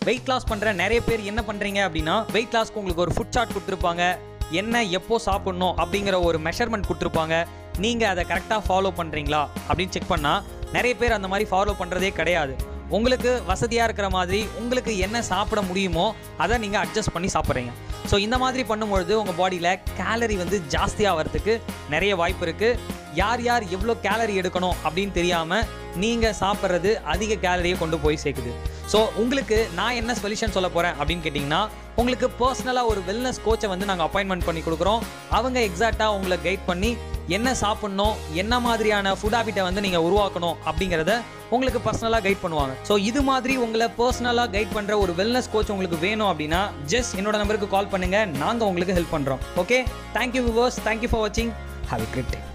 weight loss பண்ணுற நிறைய பேர் என்ன பண்ணுறீங்க அப்படின்னா வெயிட் லாஸ்க்கு உங்களுக்கு ஒரு ஃபுட் சார்ட் கொடுத்துருப்பாங்க என்ன எப்போ சாப்பிடணும் அப்படிங்கிற ஒரு மெஷர்மெண்ட் கொடுத்துருப்பாங்க நீங்கள் அதை கரெக்டாக ஃபாலோ பண்ணுறீங்களா அப்படின்னு செக் பண்ணால் நிறைய பேர் அந்த மாதிரி ஃபாலோ பண்ணுறதே கிடையாது உங்களுக்கு வசதியாக இருக்கிற மாதிரி உங்களுக்கு என்ன சாப்பிட முடியுமோ அதை நீங்கள் அட்ஜஸ்ட் பண்ணி சாப்பிட்றீங்க ஸோ இந்த மாதிரி பண்ணும்பொழுது உங்கள் பாடியில் கேலரி வந்து ஜாஸ்தியாக வரதுக்கு நிறைய வாய்ப்பு இருக்குது யார் யார் எவ்வளோ கேலரி எடுக்கணும் அப்படின்னு தெரியாமல் நீங்கள் சாப்பிட்றது அதிக கேலரியை கொண்டு போய் சேர்க்குது ஸோ உங்களுக்கு நான் என்ன சொல்யூஷன் சொல்ல போகிறேன் அப்படின்னு கேட்டிங்கன்னா உங்களுக்கு பர்சனலாக ஒரு வெல்னஸ் கோச்சை வந்து நாங்கள் அப்பாயின்மெண்ட் பண்ணி கொடுக்குறோம் அவங்க எக்ஸாக்டாக உங்களை கைட் பண்ணி என்ன சாப்பிட்ணும் என்ன மாதிரியான ஃபுட் ஹேபிட்டை வந்து நீங்கள் உருவாக்கணும் அப்படிங்கிறத உங்களுக்கு பர்சனலாக கைட் பண்ணுவாங்க ஸோ இது மாதிரி உங்களை பர்சனலாக கைட் பண்ணுற ஒரு வெல்னஸ் கோச் உங்களுக்கு வேணும் அப்படின்னா ஜஸ்ட் என்னோட நம்பருக்கு கால் பண்ணுங்கள் நாங்கள் உங்களுக்கு ஹெல்ப் பண்ணுறோம் okay thank you viewers thank you for வாட்சிங் ஹாவ் எ கிரிட் டே